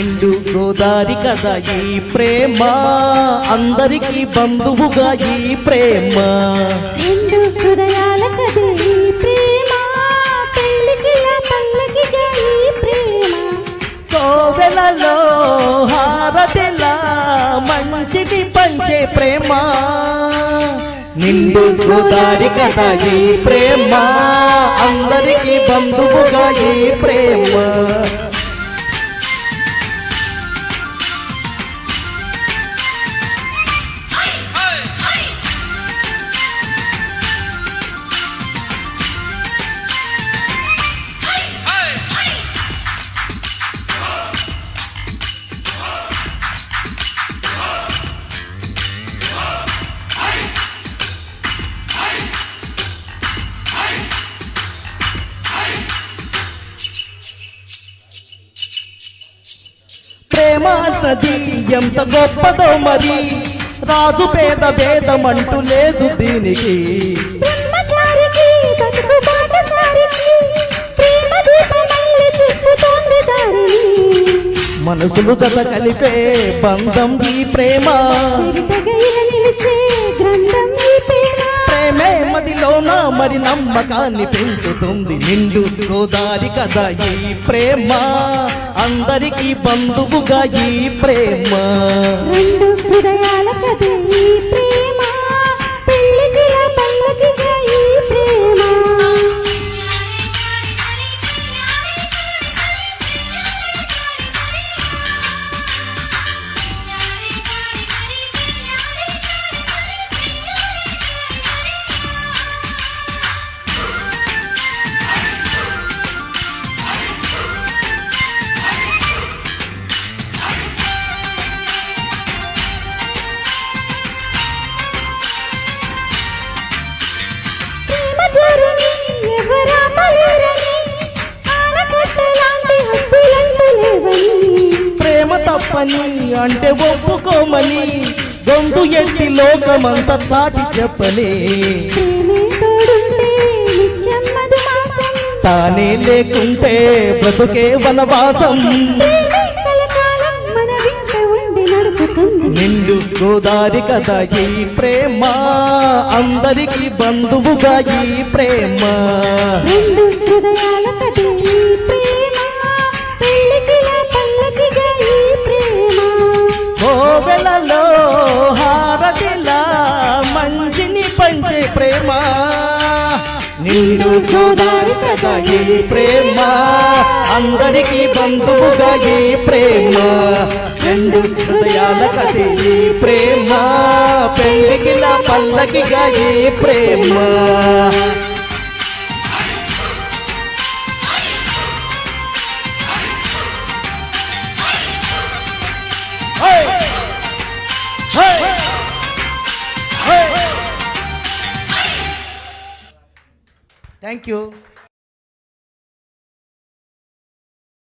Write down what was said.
నిండు గోదారి కదా ఈ ప్రేమ అందరికీ బంధువుగా ఈ ప్రేమ రెండు హృదయాల కదే ఈ ప్రేమ పెళ్ళికిలా పల్లకిగా ఈ ప్రేమ కోవెలలో హారతిలా మంచిని పంచే ప్రేమ నిండు గోదారి కదా ఈ ప్రేమ అందరికీ బంధువుగా ఈ ప్రేమ ప్రేమ అన్నది ఎంత గొప్పదో మరి రాజు పేద భేదమంటూ లేదు దీనికి బ్రహ్మచారికి బతుకు బాటసారికి ప్రేమ దీపమల్లి చుట్టుతోంది దారిని మనసులు జత కలిపే బంధం ఈ ప్రేమ చరితగా ఇలా నిలిచే గ్రంథం ఈ ప్రేమ ప్రేమే మదిలోన మరి నమ్మకాన్ని పెంచుతుంది నిండు గోదారి కదా ఈ ప్రేమ అందరికీ బంధువుగా ఈ ప్రేమ రెండు హృదయాల కదే ఈ ప్రేమ పెళ్ళికిలా పల్లకిగా ఈ ప్రేమ ప్రేమ జోరుని ఎవరాపలేరని ఆనకట్టలాంటి హద్దులంటూ లేవని ప్రేమ తప్పని అంటే ఒప్పుకోమని గొంతు ఎత్తి లోకమంతా చాటి చెప్పని ప్రేమే తోడుంటే నిత్యం మధుమాసం తానే లేకుంటే బ్రతుకే వనవాసం ప్రేమే కలకాలం మన వెంట ఉండి నడుపుతుంది నిండు గోదారి కదా ఈ ప్రేమ అందరికీ బంధువుగా ఈ ప్రేమ రెండు హృదయాల కదే ఈ ప్రేమ పెళ్ళికిలా పల్లకిగా ఈ ప్రేమ కోవెలలో హారతిలా మంచిని పంచే ప్రేమ నిండు గోదారి కదా ఈ ప్రేమ అందరికీ బంధువుగా ఈ ప్రేమ రెండు హృదయాల కథ ఈ ప్రేమ పెళ్ళికిలా పల్లకిగా ఈ ప్రేమ థ్యాంక్ యూ